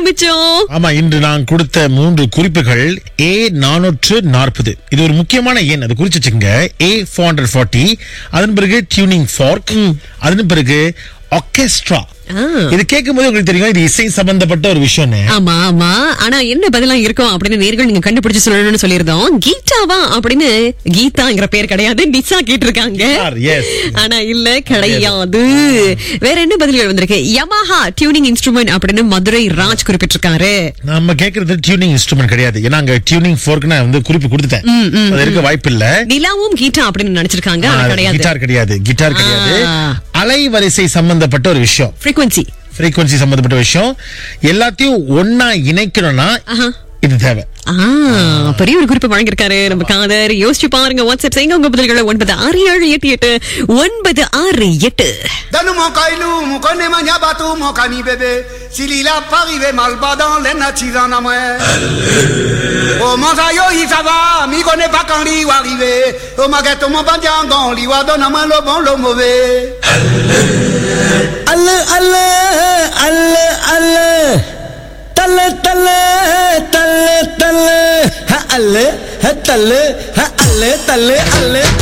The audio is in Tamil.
ஆரம்பிச்சோம் ஆமா இன்று நான் கொடுத்த மூன்று குறிப்புகள் ஏ நானூற்று நாற்பது இது ஒரு முக்கியமான எண் அது குறிச்சு வச்சுக்கோங்க ஏ ஃபோர் ஹண்ட்ரட் ஃபார்ட்டி அதன் பிறகு டியூனிங் ஃபார்க் அதன் பிறகு ஆர்கெஸ்ட்ரா ஆ. இது கேட்கும் போது உங்களுக்கு தெரியும் இது இசை சம்பந்தப்பட்ட ஒரு விஷயம்னு ஆமா ஆமா ஆனா என்ன பதிலா இருக்கும் அப்படின்னு நேர்கள் நீங்க கண்டுபிடிச்சு சொல்லணும்னு சொல்லியிருந்தோம் கீதாவா அப்படின்னு கீதாங்கிற பேர் கிடையாது நிசா கேட்டிருக்காங்க Guitar, yes. ஆனா இல்ல கிடையாது வேற என்ன பதில்கள் வந்திருக்கு யமாஹா டியூனிங் இன்ஸ்ட்ருமெண்ட் அப்படின்னு மதுரை ராஜ் குறிப்பிட்டிருக்காரு நம்ம கேக்குறது டியூனிங் இன்ஸ்ட்ருமெண்ட் கிடையாது ஏன்னா அங்க டியூனிங் ஃபோர்க் நான் வந்து குறிப்பு கொடுத்துட்டேன் அது இருக்க வாய்ப்பு இல்ல நிலாவும் கீதா அப்படின்னு நினைச்சிருக்காங்க ஆனா கிடையாது கிட்டார் கிடையாது கிட்டார் கிடையாது ஆ. அலைவரிசை சம்பந்தப்பட்ட ஒரு விஷயம் ஃப்ரீக்வன்சி ஃப்ரீக்வன்சி சம்பந்தப்பட்ட விஷயம் எல்லாத்தையும் ஒன்னா இணைக்கணும்னா இது தேவை ஆ பெரிய ஒரு குறிப்பு வழங்கியிருக்காரு நம்ம காதர் யோசிச்சு பாருங்க வாட்ஸ்அப் செய்யுங்க உங்க பதில்களை ஒன்பது ஆறு ஏழு எட்டு எட்டு ஒன்பது ஆறு எட்டு Donne mon caillou, mon connaît ma bateau, mon cani bébé. S'il il a pas arrivé mal bas dans les natifs en amoué. Oh mon sayo, il ça va, mi connaît pas quand il va arriver. Oh ma guette, mon bandiangon, il va donner moi le bon, le mauvais. அல்ல அல்ல அல்ல அல்ல தல்ல தல்ல தல்ல தல்ல ஹ அல்ல ஹ தல்ல ஹ அல்ல தல்ல அல்ல